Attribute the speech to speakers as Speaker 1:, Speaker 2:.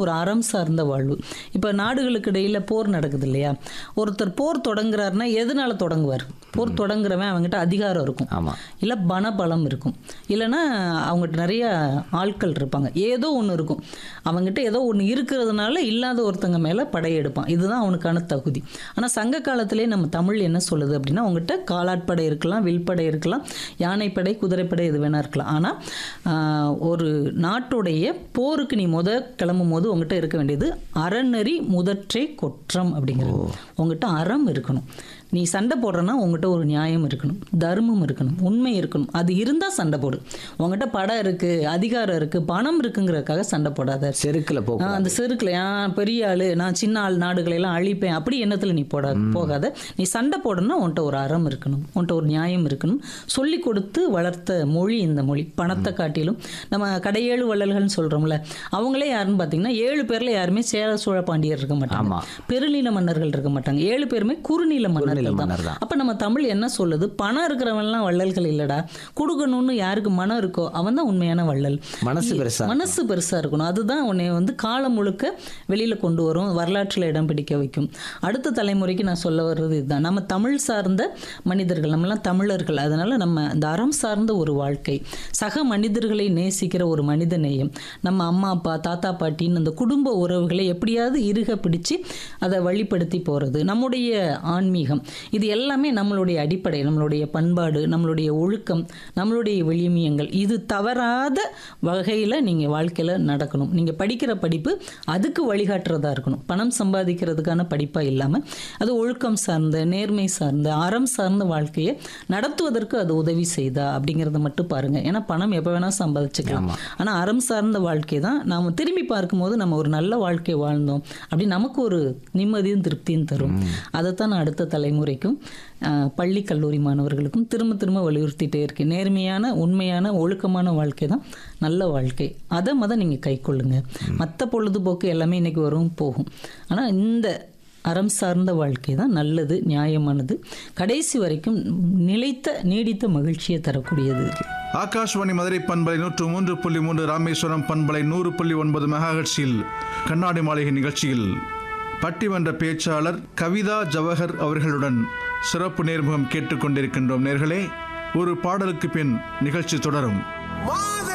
Speaker 1: ஒரு அறம் சார்ந்த வாழ்வு இப்போ நாடுகளுக்கு இடையில போர் நடக்குது இல்லையா ஒருத்தர் போர் தொடங்குறாருன்னா எதனால தொடங்குவார் போர் தொடங்குறவன் அவங்ககிட்ட அதிகாரம் இருக்கும்
Speaker 2: ஆமா
Speaker 1: இல்லை பணபலம் இருக்கும் இல்லைன்னா அவங்ககிட்ட நிறைய ஆட்கள் இருப்பாங்க ஏதோ ஒன்று இருக்கும் அவங்ககிட்ட ஏதோ ஒன்று இருக்கிறதுனால இல்லாத ஒருத்தங்க மேலே படையெடுப்பான் இதுதான் அவனுக்கான தகுதி ஆனால் சங்க காலத்திலே நம்ம தமிழ் என்ன சொல்லுது அப்படின்னா அவங்ககிட்ட காலாட்படை இருக்கலாம் வில்படை இருக்கலாம் யானைப்படை குதிரைப்படை இது வேணா இருக்கலாம் ஆனால் ஒரு நாட்டுடைய போருக்கு நீ முத கிளம்பும் போது உங்ககிட்ட இருக்க வேண்டியது அறநெறி முதற்றே கொற்றம் அப்படிங்கிறது உங்ககிட்ட அறம் இருக்கணும் நீ சண்டை போடுறன்னா உங்ககிட்ட ஒரு நியாயம் இருக்கணும் தர்மம் இருக்கணும் உண்மை இருக்கணும் அது இருந்தால் சண்டை போடு உங்ககிட்ட படம் இருக்குது அதிகாரம் இருக்குது பணம் இருக்குங்கிறதுக்காக சண்டை போடாத
Speaker 2: செருக்கில் போ
Speaker 1: ஆ, அந்த செருக்கில் நான் பெரிய ஆளு நான் சின்ன ஆள் நாடுகளை எல்லாம் அழிப்பேன் அப்படி எண்ணத்தில் நீ போட போகாத நீ சண்டை போடணும்னா உன்கிட்ட ஒரு அறம் இருக்கணும் உன்கிட்ட ஒரு நியாயம் இருக்கணும் சொல்லி கொடுத்து வளர்த்த மொழி இந்த மொழி பணத்தை காட்டிலும் நம்ம கடையேழு வள்ளல்கள்னு சொல்கிறோம்ல அவங்களே யாருன்னு பார்த்தீங்கன்னா ஏழு பேரில் யாருமே சேர சோழ பாண்டியர் இருக்க மாட்டாங்க
Speaker 2: ஆமா
Speaker 1: பெருநில மன்னர்கள் இருக்க மாட்டாங்க ஏழு பேருமே குறுநில மன்னர்கள்
Speaker 2: மன்னர்
Speaker 1: தான்
Speaker 2: தான்.
Speaker 1: அப்ப நம்ம தமிழ் என்ன சொல்லுது பணம் இருக்கிறவன்லாம் வள்ளல்கள் இல்லடா கொடுக்கணும்னு யாருக்கு மனம் இருக்கோ அவன் தான் உண்மையான வள்ளல்
Speaker 2: மனசு பெருசா
Speaker 1: மனசு பெருசா இருக்கணும் அதுதான் உன்னை வந்து காலம் முழுக்க வெளியில கொண்டு வரும் வரலாற்றில் இடம் பிடிக்க வைக்கும் அடுத்த தலைமுறைக்கு நான் சொல்ல வர்றது இதுதான் நம்ம தமிழ் சார்ந்த மனிதர்கள் நம்மலாம் தமிழர்கள் அதனால நம்ம இந்த அறம் சார்ந்த ஒரு வாழ்க்கை சக மனிதர்களை நேசிக்கிற ஒரு மனித நேயம் நம்ம அம்மா அப்பா தாத்தா பாட்டின்னு அந்த குடும்ப உறவுகளை எப்படியாவது இறுக பிடிச்சு அதை வழிப்படுத்தி போறது நம்முடைய ஆன்மீகம் இது எல்லாமே நம்மளுடைய அடிப்படை நம்மளுடைய பண்பாடு நம்மளுடைய ஒழுக்கம் நம்மளுடைய விளிமியங்கள் இது தவறாத வகையில் நீங்கள் வாழ்க்கையில் நடக்கணும் நீங்கள் படிக்கிற படிப்பு அதுக்கு வழிகாட்டுறதா இருக்கணும் பணம் சம்பாதிக்கிறதுக்கான படிப்பாக இல்லாமல் அது ஒழுக்கம் சார்ந்த நேர்மை சார்ந்த அறம் சார்ந்த வாழ்க்கையை நடத்துவதற்கு அது உதவி செய்தா அப்படிங்கிறத மட்டும் பாருங்கள் ஏன்னா பணம் எப்போ வேணால் சம்பாதிச்சுக்கலாம் ஆனால் அறம் சார்ந்த வாழ்க்கை தான் நாம் திரும்பி பார்க்கும்போது நம்ம ஒரு நல்ல வாழ்க்கை வாழ்ந்தோம் அப்படி நமக்கு ஒரு நிம்மதியும் திருப்தியும் தரும் அதைத்தான் நான் அடுத்த தலைமுறைக்கும் ஆஹ், பள்ளி கல்லூரி மாணவர்களுக்கும் திரும்ப திரும்ப வலியுறுத்திட்டே இருக்கேன் நேர்மையான உண்மையான ஒழுக்கமான வாழ்க்கை தான் நல்ல வாழ்க்கை அதை மத நீங்கள் கை கொள்ளுங்க மற்ற பொழுதுபோக்கு எல்லாமே இன்னைக்கு வரும் போகும் ஆனால் இந்த அறம் சார்ந்த வாழ்க்கை தான் நல்லது நியாயமானது கடைசி வரைக்கும் நிலைத்த நீடித்த மகிழ்ச்சியை தரக்கூடியது
Speaker 3: ஆகாஷ்வாணி மதுரை பண்பலை நூற்று மூன்று புள்ளி மூன்று ராமேஸ்வரம் பண்பலை நூறு புள்ளி ஒன்பது மெகாஹெட்ஸில் கண்ணாடி மாளிகை நிகழ்ச்சியில் பட்டிமன்ற பேச்சாளர் கவிதா ஜவஹர் அவர்களுடன் சிறப்பு நேர்முகம் கேட்டுக்கொண்டிருக்கின்றோம் நேர்களே ஒரு பாடலுக்கு பின் நிகழ்ச்சி தொடரும்
Speaker 4: மாறி